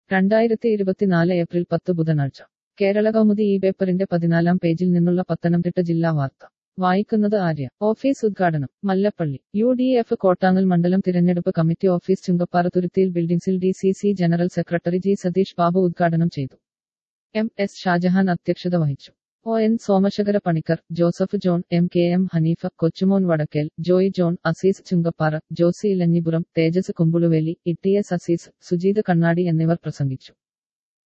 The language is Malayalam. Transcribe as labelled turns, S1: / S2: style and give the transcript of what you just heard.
S1: രണ്ടായിരത്തി ഇരുപത്തിനാല് ഏപ്രിൽ പത്ത് ബുധനാഴ്ച കേരള കൗമുദി ഈ പേപ്പറിന്റെ പതിനാലാം പേജിൽ നിന്നുള്ള പത്തനംതിട്ട ജില്ലാ വാർത്ത വായിക്കുന്നത് ആര്യ ഓഫീസ് ഉദ്ഘാടനം Mallappally U D F Kottangal മണ്ഡലം തിരഞ്ഞെടുപ്പ് കമ്മിറ്റി ഓഫീസ് ചുങ്കപ്പാറ തുരുത്തിയിൽ ബിൽഡിംഗ്സിൽ D C C general secretary G Satheesh Babu ഉദ്ഘാടനം ചെയ്തു എം എസ് ഷാജഹാൻ അധ്യക്ഷത വഹിച്ചു O N Somasekhara Panicker Joseph John M K M Haneefa Kochumon Vadakkel Joy John Azeez Chunkappara Josy Elanjipuram Thejas Kumbuluveli E T S Azeez Sujith Kannadi എന്നിവർ പ്രസംഗിച്ചു